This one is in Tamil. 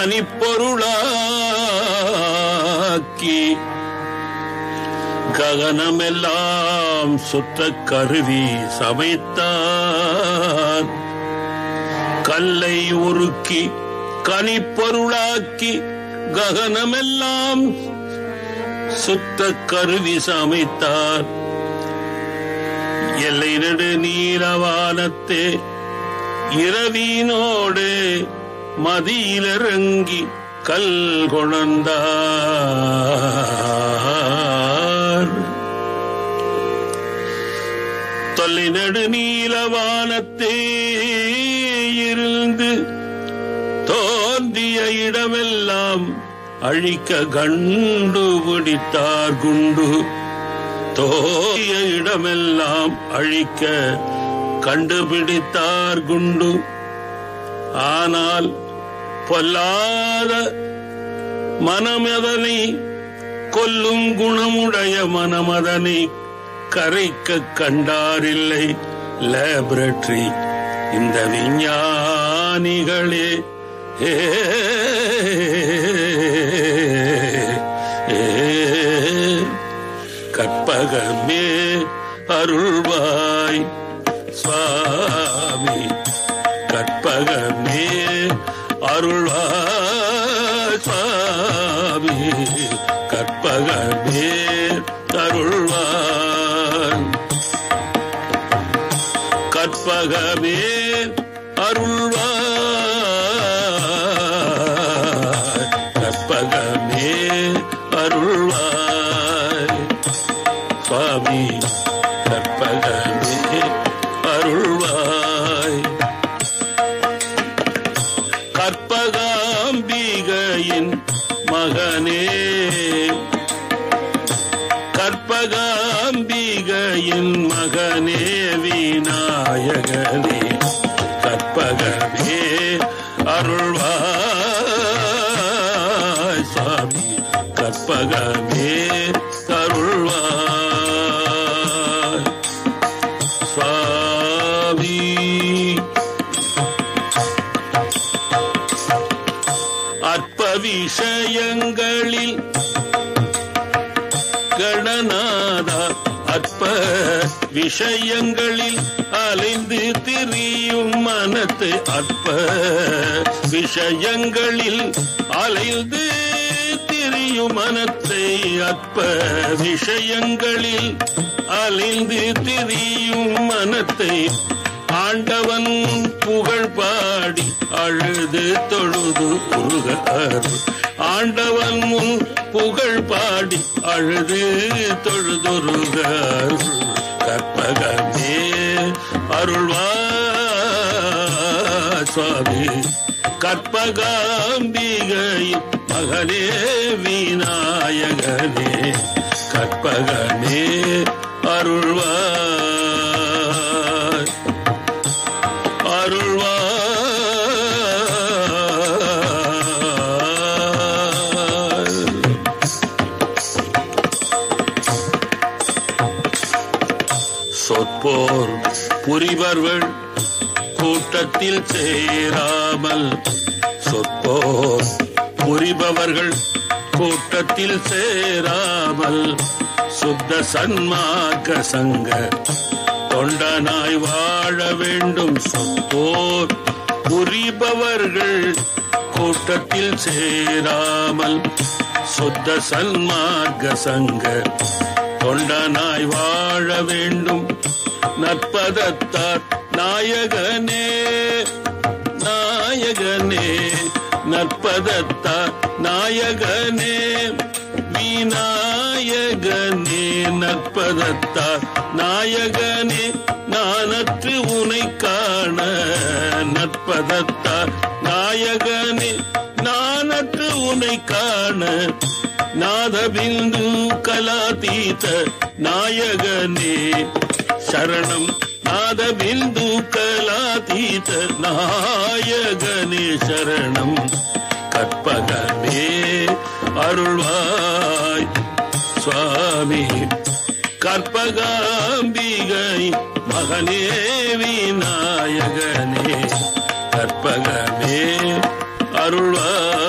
கனிப்பொருளாக்கி ககனமெல்லாம் சுற்ற கருவி சமைத்தான் கல்லை உருக்கி கனிப்பொருளாக்கி ககனமெல்லாம் சுத்த கருவி சமைத்தார் எல்லை நடு நீரவானத்தே இரவினோடு மதியிலிறங்கி கல் கொணர்ந்தார் தொல்லை நடு நீலவானத்தே இருந்து தோன்றிய இடமெல்லாம் அழிக்க கண்டு பிடித்தார் குண்டு தோன்றிய இடமெல்லாம் அழிக்க கண்டுபிடித்தார் குண்டு ஆனால் பொல்லாத மனமதனை கொல்லும் குணமுடைய மனமதனை கரைக்க கண்டாரில்லை லேபரட்டரி இந்த விஞ்ஞானிகளே ஏ, ஏ, கற்பகமே அருள்வாய் சுவாமி கற்பகமே அருள்வாய் சுவாமி கற்பகமே அருள்வாய் கற்பகமே அருள்வாய் கற்பகமே அருள்வாய் சுவாமி கற்பகமே அருள்வாய் கற்பகாம்பிகையின் மகனே கற்பகாம்பிகையின் மகனே விநாயகனே கற்பகமே அருள்வாய் சுவாமி கற்பகமே அருள்வாய் சுவாமி அற்ப விஷயங்களில் கணநாதா அற்ப விஷயங்களில் அலைந்து திரியும் மனத்து அற்ப விஷயங்களில் அலைந்து திரியும் மனத்தை அற்ப விஷயங்களில் அலைந்து திரியும் மனத்தை ஆண்டவன் புகழ் பாடி அழுது தொழுது உருக அருள். ஆண்டவன் முன் புகழ் பாடி அழுது தொழுதுருக அருள். கற்பகமே அருள்வா சுவாமி கற்பகாம்பிகை மகனே விநாயகனே கற்பகமே அருள்வாய் அருள்வாய் சொற்போர் புரிவர்கள் கூட்டத்தில் சேராமல் சொற்போர் புரிபவர்கள் கூட்டத்தில் சேராமல் சுத்த சன்மார்க்க சங்க தொண்டனாய் வாழ வேண்டும் சொற்போர் புரிபவர்கள் கூட்டத்தில் சேராமல் சுத்த சன்மார்க்க சங்க தொண்டனாய் வாழ வேண்டும் நற்பதத்தார் நாயகனே நாயகனே நற்பதத்தார் நாயகனே விநாயகனே நற்பதத்தார் நாயகனே நானற்று உனை காண நற்பதத்தார் நாயகனே நானற்று உனை காண நாதபிந்து கலாதீத நாயகனே சரணம் நாதபிந்து கலாதீத நாயகனே சரணம் கற்பகமே அருள்வாய் சுவாமி கற்பகாம்பிகை மகனே விநாயகனே கற்பகமே அருள்வாய்